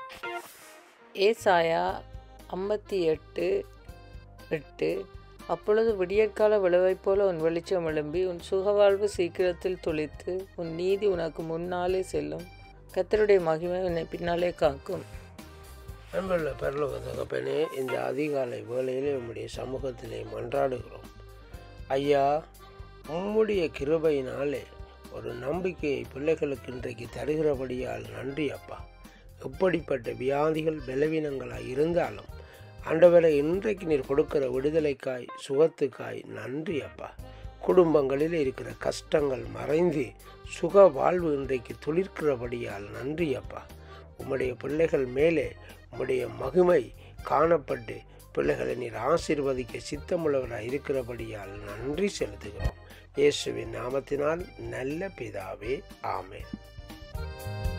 ஏசாயா ஐம்பத்தி எட்டு எட்டு அப்பொழுது விடியற்கால விளைவைப் போல உன் வெளிச்சம் எழும்பி உன் சுகவாழ்வு சீக்கிரத்தில் துளித்து உன் நீதி உனக்கு முன்னாலே செல்லும் கத்தருடைய மகிமை உன்னை பின்னாலே காக்கும் அன்புள்ள பரலோக தகப்பனே இந்த அதிகாலை வேளையிலே உம்முடைய சமூகத்திலே மன்றாடுகிறோம் ஐயா உம்முடைய கிருபையினாலே ஒரு நம்பிக்கையை பிள்ளைகளுக்கு இன்றைக்கு தருகிறபடியால் நன்றி அப்பா எப்படிப்பட்ட வியாதிகள் பலவீனங்களாய் இருந்தாலும் ஆண்டவரை இன்றைக்கு நீர் கொடுக்கிற விடுதலைக்காய் சுகத்துக்காய் நன்றி அப்பா குடும்பங்களில் இருக்கிற கஷ்டங்கள் மறைந்து சுக வாழ்வு இன்றைக்கு துளிர்க்கிறபடியால் நன்றி அப்பா உம்முடைய பிள்ளைகள் மேலே உம்முடைய மகிமை காணப்பட்டு பிள்ளைகளை நீர் ஆசீர்வதிக்க சித்தமுள்ளவராக இருக்கிறபடியால் நன்றி செலுத்துகிறோம் இயேசுவின் நாமத்தினால் நல்ல பிதாவே ஆமென்